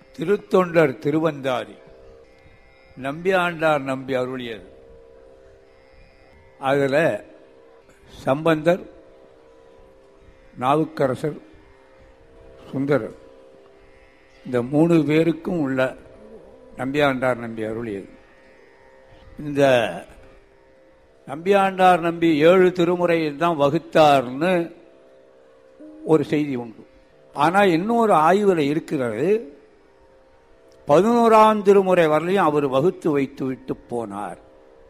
திருத்தொண்டர் திருவந்தாதி நம்பியாண்டார் நம்பி அருளியது அதில் சம்பந்தர் நாவுக்கரசர் சுந்தரர் இந்த மூணு பேருக்கும் உள்ள நம்பியாண்டார் நம்பி அருளியது இந்த நம்பியாண்டார் நம்பி ஏழு திருமுறையில் தான் வகுத்தார்னு ஒரு செய்தி உண்டு ஆனால் இன்னொரு ஆய்வில் இருக்கிறது பதினோராம் திருமுறை வரலையும் அவர் வகுத்து வைத்து விட்டு போனார்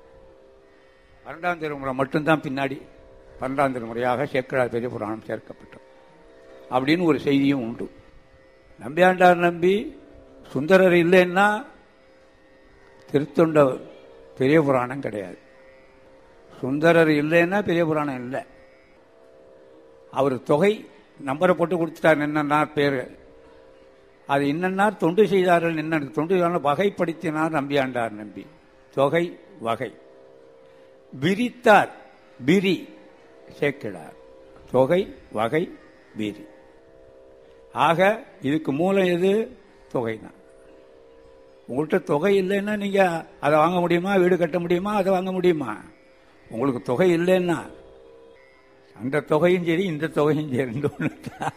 பன்னெண்டாம் திருமுறை மட்டும்தான் பின்னாடி பன்னெண்டாம் திருமுறையாக சேக்கடார் பெரிய புராணம் சேர்க்கப்பட்டது அப்படின்னு ஒரு செய்தியும் உண்டு நம்பியாண்டார் நம்பி சுந்தரர் இல்லைன்னா திருத்தொண்ட பெரிய புராணம் கிடையாது சுந்தரர் இல்லைன்னா பெரிய புராணம் இல்லை அவர் தொகை நம்பரை போட்டு கொடுத்துட்டார் என்னன்னார் பேர் அது என்னன்னார் தொண்டு செய்தார்கள் என்ன தொண்டு செய்தார்கள் வகைப்படுத்தினார் நம்பியாண்டார் நம்பி தொகை வகை விரித்தார் பிரி சேர்க்கிறார் தொகை வகை பிரி ஆக இதுக்கு மூலம் எது தொகை தான் உங்கள்கிட்ட தொகை இல்லைன்னா நீங்கள் அதை வாங்க முடியுமா வீடு கட்ட முடியுமா அதை வாங்க முடியுமா உங்களுக்கு தொகை இல்லைன்னா அந்த தொகையும் சரி இந்த தொகையும் சரி ரெண்டு ஒன்று தான்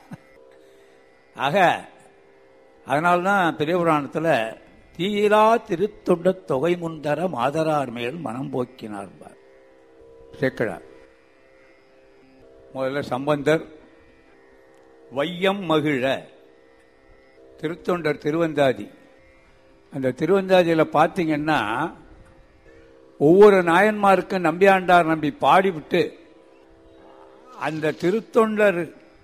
ஆக அதனால்தான் பெரிய புராணத்தில் தீரா திருத்தொண்ட தொகை முன்தர மாதரார் மேல் மனம் போக்கினார் சேக்கடார் முதல்ல சம்பந்தர் வையம் மகிழ திருத்தொண்டர் திருவந்தாதி அந்த திருவந்தாதியில் பார்த்தீங்கன்னா ஒவ்வொரு நாயன்மாருக்கும் நம்பியாண்டார் நம்பி பாடிவிட்டு அந்த திருத்தொண்டர்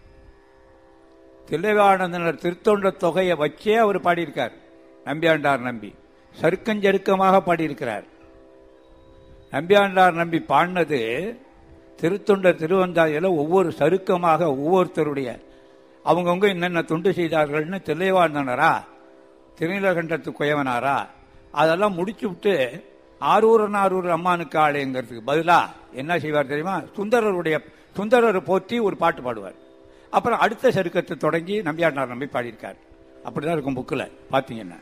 தில்லைவானந்தனர் திருத்தொண்டர் தொகையை வச்சே அவர் பாடியிருக்கார் நம்பியாண்டார் நம்பி சருக்கஞ்சருக்கமாக பாடியிருக்கிறார் நம்பியாண்டார் நம்பி பாடினது திருத்தொண்டர் திருவந்தாதியில் ஒவ்வொரு சருக்கமாக ஒவ்வொருத்தருடைய அவங்கவுங்க என்னென்ன தொண்டு செய்தார்கள்னு தில்லைவாழ்ந்தனரா திருநீலகண்டத்து குயவனாரா அதெல்லாம் முடிச்சு விட்டு ஆரூரன் ஆரூர் அம்மானுக்கு ஆலயங்கிறதுக்கு பதிலாக என்ன செய்வார் தெரியுமா சுந்தரருடைய சுந்தரரை போற்றி ஒரு பாட்டு பாடுவார் அப்புறம் அடுத்த சருக்கத்தை தொடங்கி நம்பியாண்டார் நம்பி பாடியிருக்கார் அப்படிதான் இருக்கும் புக்கில் பார்த்தீங்கன்னா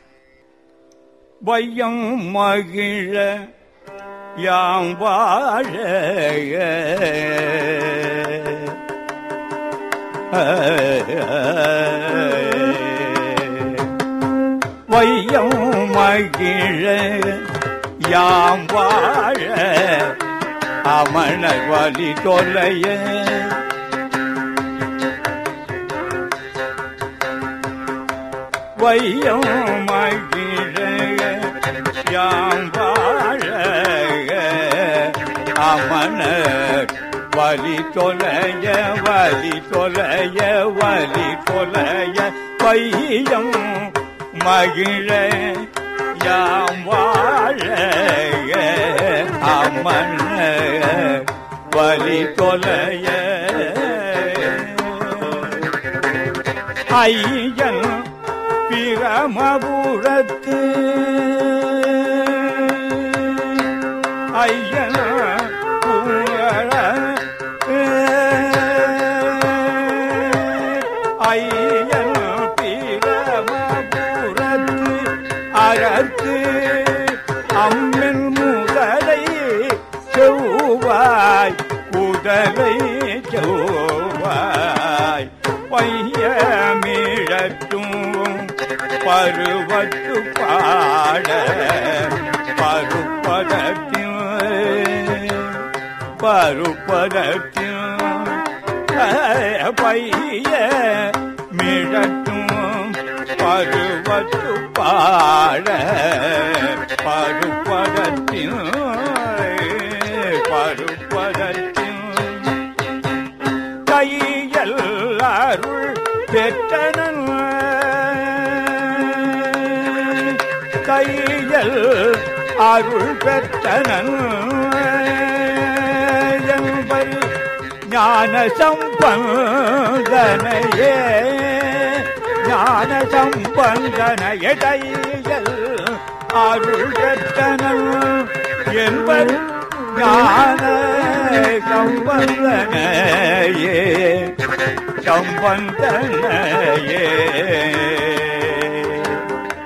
வையம் மகிழ யாம் வாழ வையம் மகிழ யாம் வாழ அமணர் வலி தொலைய வையம் மகிழ யாம் வாழ அமணர் வலி தொலைய வலி தொலைய வலி தொலைய பையம் மகிழ யாம் வாழ அமன் வலி தொலைய ஐயன் பிரமபுரத்து ஐயன் புகழ ஐயன் பிரமபுரத்து அறத்து அம்மின் முதலை செவ்வாய் குதலை செவ்வாய் பையமிழட்டும் பருவத்து பாட பருப்பதத்தின் பருப்பதத்தின் பைய மிழட்டும் பருவத்து பாட பருப்பதத்தின் பருப்பதத்தின் கையல் அருள் பெற்றனன் கையல் அருள் பெற்றனன் என்பர் ஞான சம்பந்தனையே ஞான சம்பந்தனைய கையல் அருள் பெற்றனன் என்பர் ஞான சம்பந்தனையே சம்பந்தனையே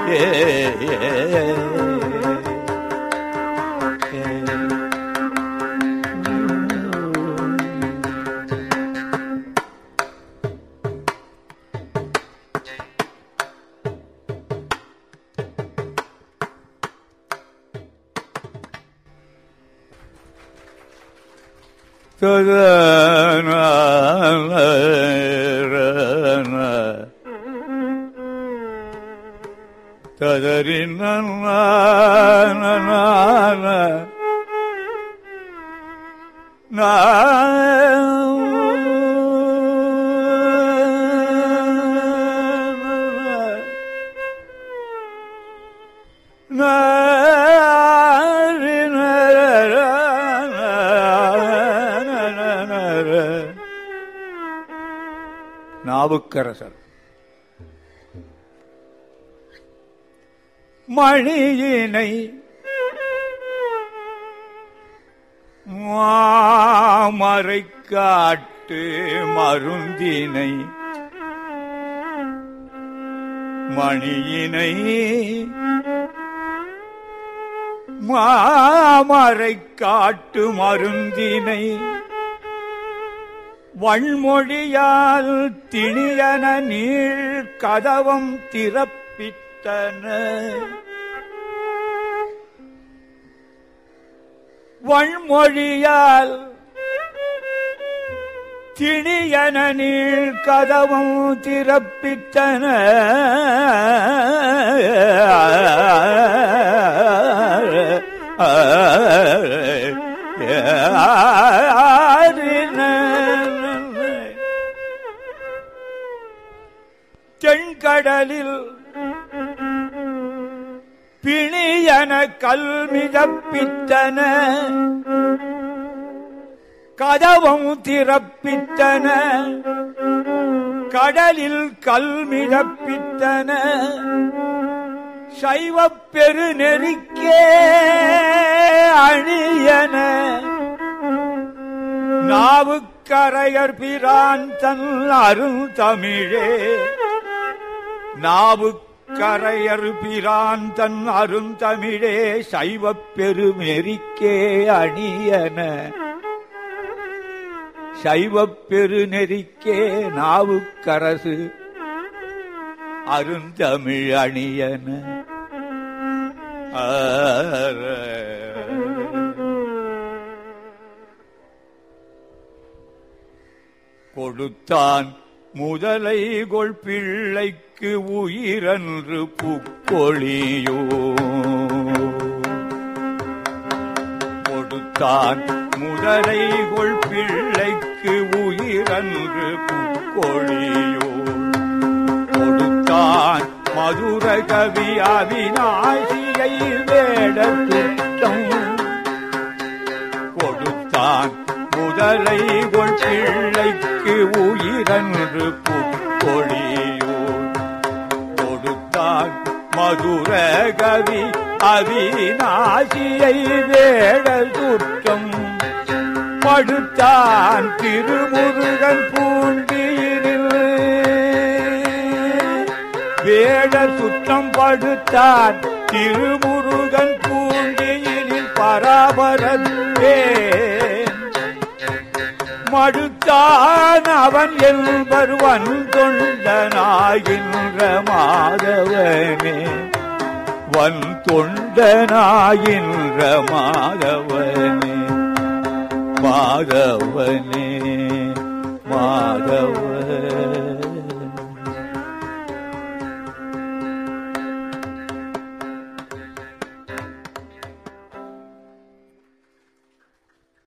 ததறி நாவுக்கரசர் மணியினை மாமரை காட்டு மருந்தினை மணியினை மாமரை காட்டு மருந்தினை வன்மொழியால் திணியன நீள் கதவம் திறப்பித்தன வன்மொழியால் திணியன நீள் கதவம் திறப்பித்தன தென்கடலில் பிணியன கல்மிதப்பித்தன கதவம் திறப்பித்தன கடலில் கல்மிதப்பித்தன சைவப் பெருநெறிக்கே அணியன நாவுக்கரையர் பிரான் தன் அருந்தமிழே நாவுக்கரையர் பிரான் தன் அருந்தமிழே சைவப் பெருநெறிக்கே அணியன சைவப் பெருநெறிக்கே நாவுக்கரசு அருந்தமிழ் அணியன ஆர. கொடுத்தான் முதலை கொள் பிள்ளைக்கு உயிரன்று புக்கொழியோ கொடுத்தான் முதலை கொள் பிள்ளைக்கு உயிரன்று புக்கொழியோ கொடுத்தான் மதுர கவி அவிநாசியை வேட திட்டம் கொடுத்தான் முதலை கொள் பிள்ளைக்கு உயிரன்று புக்கொழியோ கொடுத்தான் மதுர கவி அவிநாசியை வேட சுற்றம் படுத்தான் திருமுருகன் பூண்டியினில் வேட சுற்றம் படுத்தான் திருமுருகன் பூண்டியினில் பராபரத்தே மடுத்தான் அவன் என்பர் வன் தொண்டனாகின்ற மாதவனே வன் தொண்டனாகின்ற மாதவனே மாதவனே மாதவனே